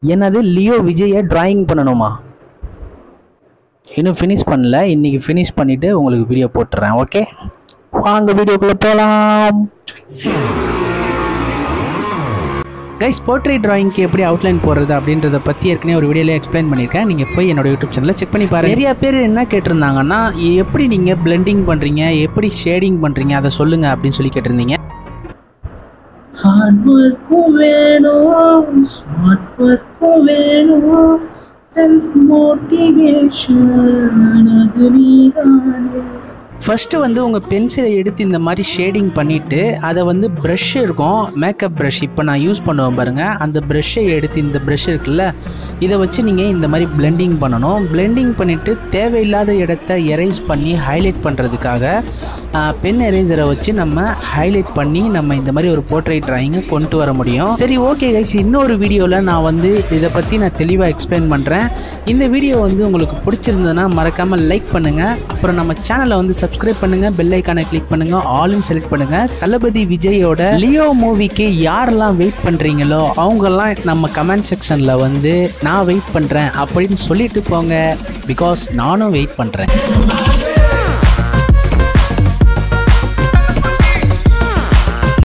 என்னது லியோ விஜயை டிராயிங் பண்ணணுமா இன்னும் ஃபினிஷ் பண்ணல இன்னைக்கு ஃபினிஷ் பண்ணிவிட்டு உங்களுக்கு வீடியோ போட்டுறேன் ஓகே வாங்க வீடியோக்குள்ளே போகலாம் கைஸ் போர்ட்ரேட் டிராயிங்க்கு எப்படி அவுட்லைன் போடுறது அப்படின்றத பற்றி ஏற்கனவே ஒரு வீடியோவில் எக்ஸ்பிளைன் பண்ணியிருக்கேன் நீங்கள் போய் என்னோட யூடியூப் சேனலில் செக் பண்ணி பாருங்க நிறைய பேர் என்ன கேட்டிருந்தாங்கன்னா எப்படி நீங்கள் பிளெண்டிங் பண்ணுறீங்க எப்படி ஷேடிங் பண்ணுறீங்க அதை சொல்லுங்கள் அப்படின்னு சொல்லி கேட்டிருந்தீங்க ஹார்ட் ஒர்க்கும் வேணும் ஸ்மார்ட் ஒர்க்கும் வேணும் செல்ஃப் மோட்டிவேஷன் அது நீதானே ஃபஸ்ட்டு வந்து உங்கள் பென்சிலை எடுத்து இந்த மாதிரி ஷேடிங் பண்ணிவிட்டு அதை வந்து ப்ரஷ் இருக்கும் மேக்கப் ப்ரஷ் இப்போ நான் யூஸ் பண்ணுவேன் பாருங்கள் அந்த ப்ரஷ்ஷை எடுத்து இந்த ப்ரஷ் இருக்குல்ல இதை வச்சு நீங்கள் இந்த மாதிரி பிளெண்டிங் பண்ணணும் பிளெண்டிங் பண்ணிவிட்டு தேவையில்லாத இடத்த எரேஸ் பண்ணி ஹைலைட் பண்ணுறதுக்காக பென் எரேசரை வச்சு நம்ம ஹைலைட் பண்ணி நம்ம இந்த மாதிரி ஒரு போர்ட்ரேட் டிராயிங்கை கொண்டு வர முடியும் சரி ஓகே கைஸ் இன்னொரு வீடியோவில் நான் வந்து இதை பற்றி நான் தெளிவாக எக்ஸ்பிளைன் பண்ணுறேன் இந்த வீடியோ வந்து உங்களுக்கு பிடிச்சிருந்ததுன்னா மறக்காமல் லைக் பண்ணுங்கள் அப்புறம் நம்ம சேனலை வந்து சப்ஸ்கிரைப் பண்ணுங்கள் பெல் ஐக்கானை கிளிக் பண்ணுங்கள் ஆலும் செலக்ட் பண்ணுங்கள் தளபதி விஜயோட லியோ மூவிக்கு யாரெல்லாம் வெயிட் பண்ணுறீங்களோ அவங்கெல்லாம் நம்ம கமெண்ட் செக்ஷனில் வந்து நான் வெயிட் பண்ணுறேன் அப்படின்னு சொல்லிட்டு போங்க பிகாஸ் நானும் வெயிட் பண்ணுறேன்